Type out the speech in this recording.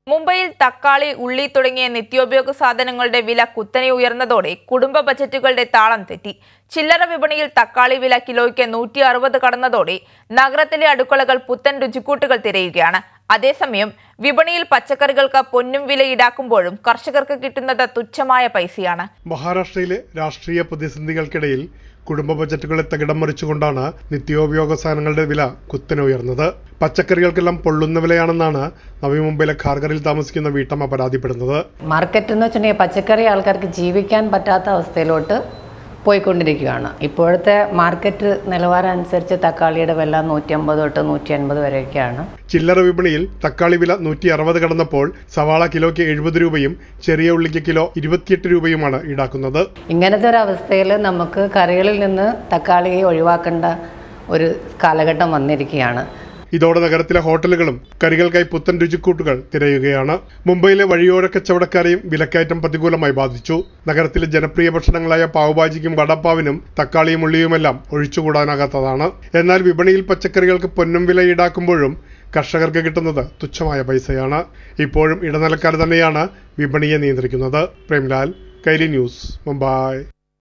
മുംബൈയിൽ തക്കാളി ഉള്ളി തുടങ്ങിയ നിത്യോപയോഗ സാധനങ്ങളുടെ വില കുത്തനെ ഉയർന്നതോടെ കുടുംബ ബജറ്റുകളുടെ താളം തെറ്റി ചില്ലറ വിപണിയിൽ തക്കാളി വില കിലോയ്ക്ക് നൂറ്റി അറുപത് കടന്നതോടെ നഗരത്തിലെ അടുക്കളകൾ പുത്തൻ രുചിക്കൂട്ടുകൾ തിരയുകയാണ് അതേസമയം വിപണിയിൽ പച്ചക്കറികൾക്ക് പൊന്നും വില ഈടാക്കുമ്പോഴും കർഷകർക്ക് കിട്ടുന്നത് തുച്ഛമായ പൈസയാണ് മഹാരാഷ്ട്രയിലെ രാഷ്ട്രീയ പ്രതിസന്ധികൾക്കിടയിൽ കുടുംബ ബജറ്റുകളെ തകിടം മറിച്ചുകൊണ്ടാണ് നിത്യോപയോഗ സാധനങ്ങളുടെ വില കുത്തനെ ഉയർന്നത് പച്ചക്കറികൾക്കെല്ലാം പൊള്ളുന്ന വിലയാണെന്നാണ് നവി മുംബൈയിലെ ഖാർഗറിൽ താമസിക്കുന്ന വീട്ടമ്മ പരാതിപ്പെടുന്നത് മാർക്കറ്റ് എന്ന് വെച്ചിട്ടുണ്ടെങ്കിൽ പച്ചക്കറി ആൾക്കാർക്ക് ജീവിക്കാൻ പറ്റാത്ത അവസ്ഥയിലോട്ട് പോയിക്കൊണ്ടിരിക്കുകയാണ് ഇപ്പോഴത്തെ മാർക്കറ്റ് നിലവാരം അനുസരിച്ച് തക്കാളിയുടെ വില നൂറ്റി അമ്പത് തൊട്ട് നൂറ്റി അൻപത് വരെയൊക്കെയാണ് ചില്ലറ വിപണിയിൽ തക്കാളി വില നൂറ്റി അറുപത് കടന്നപ്പോൾ സവാള കിലോയ്ക്ക് എഴുപത് രൂപയും ചെറിയ ഉള്ളിക്ക് കിലോ ഇരുപത്തിയെട്ട് രൂപയുമാണ് ഈടാക്കുന്നത് ഇങ്ങനത്തെ ഒരു അവസ്ഥയിൽ നമുക്ക് കറികളിൽ നിന്ന് തക്കാളിയെ ഒഴിവാക്കേണ്ട ഒരു കാലഘട്ടം വന്നിരിക്കുകയാണ് ഇതോടെ നഗരത്തിലെ ഹോട്ടലുകളും കറികൾക്കായി പുത്തൻ രുചിക്കൂട്ടുകൾ തിരയുകയാണ് മുംബൈയിലെ വഴിയോര കച്ചവടക്കാരെയും വിലക്കയറ്റം പ്രതികൂലമായി ബാധിച്ചു നഗരത്തിലെ ജനപ്രിയ ഭക്ഷണങ്ങളായ പാവുഭാജിക്കും വടപ്പാവിനും തക്കാളിയും ഉള്ളിയുമെല്ലാം ഒഴിച്ചുകൂടാനാകാത്തതാണ് എന്നാൽ വിപണിയിൽ പച്ചക്കറികൾക്ക് പൊന്നും വില ഈടാക്കുമ്പോഴും കർഷകർക്ക് കിട്ടുന്നത് തുച്ഛമായ പൈസയാണ് ഇപ്പോഴും ഇടനിലക്കാർ തന്നെയാണ് വിപണിയെ നിയന്ത്രിക്കുന്നത് പ്രേംലാൽ കൈലി ന്യൂസ് മുംബൈ